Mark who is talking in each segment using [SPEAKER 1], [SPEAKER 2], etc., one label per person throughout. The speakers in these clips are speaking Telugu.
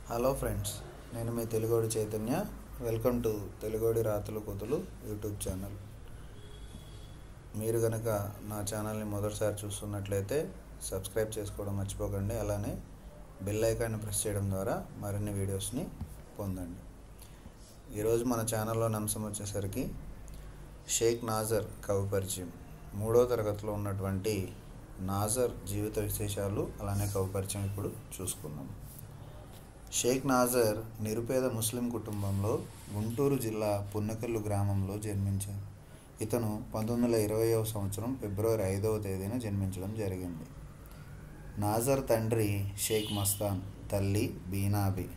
[SPEAKER 1] హలో ఫ్రెండ్స్ నేను మీ తెలుగోడి చైతన్య వెల్కమ్ టు తెలుగోడి రాతులు కొతులు యూట్యూబ్ ఛానల్ మీరు కనుక నా ఛానల్ని మొదటిసారి చూస్తున్నట్లయితే సబ్స్క్రైబ్ చేసుకోవడం మర్చిపోకండి అలానే బెల్ ఐకాన్ని ప్రెస్ చేయడం ద్వారా మరిన్ని వీడియోస్ని పొందండి ఈరోజు మన ఛానల్లోని అంశం వచ్చేసరికి షేక్ నాజర్ కవి పరిచయం మూడో తరగతిలో ఉన్నటువంటి నాజర్ జీవిత విశేషాలు అలానే కవి పరిచయం ఇప్పుడు చూసుకుందాం షేక్ నాజర్ నిరుపేద ముస్లిం కుటుంబంలో గుంటూరు జిల్లా పున్నకల్లు గ్రామంలో జన్మించారు ఇతను పంతొమ్మిది వందల ఇరవైవ సంవత్సరం ఫిబ్రవరి ఐదవ తేదీన జన్మించడం జరిగింది నాజర్ తండ్రి షేక్ మస్తాన్ తల్లి బీనాబి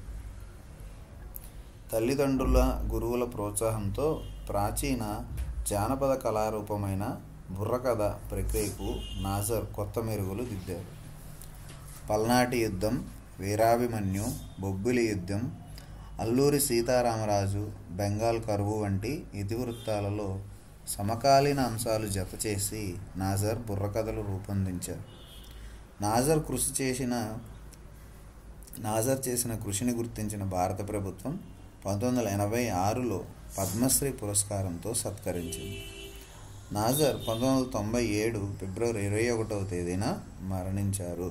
[SPEAKER 1] తల్లిదండ్రుల గురువుల ప్రోత్సాహంతో ప్రాచీన జానపద కళారూపమైన బుర్రకథ ప్రక్రియకు నాజర్ కొత్త మెరుగులు దిద్దారు పల్నాటి యుద్ధం వీరాభిమన్యు బొబ్బిలి యుద్ధం అల్లూరి సీతారామరాజు బెంగాల్ కరువు వంటి ఇతివృత్తాలలో సమకాలీన అంశాలు జతచేసి నాజర్ బుర్రకథలు రూపొందించారు నాజర్ కృషి చేసిన నాజర్ చేసిన కృషిని గుర్తించిన భారత ప్రభుత్వం పంతొమ్మిది వందల ఎనభై ఆరులో పద్మశ్రీ పురస్కారంతో సత్కరించింది నాజర్ పంతొమ్మిది వందల తొంభై ఏడు ఫిబ్రవరి ఇరవై ఒకటవ తేదీన మరణించారు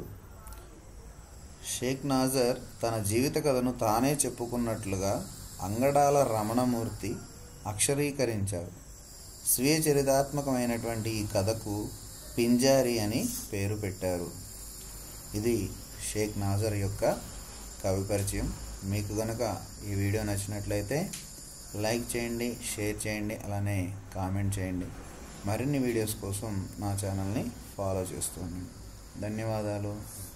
[SPEAKER 1] షేక్ నాజర్ తన జీవిత కథను తానే చెప్పుకున్నట్లుగా అంగడాల రమణమూర్తి అక్షరీకరించారు స్వీయ చరితాత్మకమైనటువంటి ఈ కథకు పింజారి అని పేరు పెట్టారు ఇది షేక్ నాజర్ యొక్క కవి పరిచయం మీకు కనుక ఈ వీడియో నచ్చినట్లయితే లైక్ చేయండి షేర్ చేయండి అలానే కామెంట్ చేయండి మరిన్ని వీడియోస్ కోసం నా ఛానల్ని ఫాలో చేస్తూ ఉండండి ధన్యవాదాలు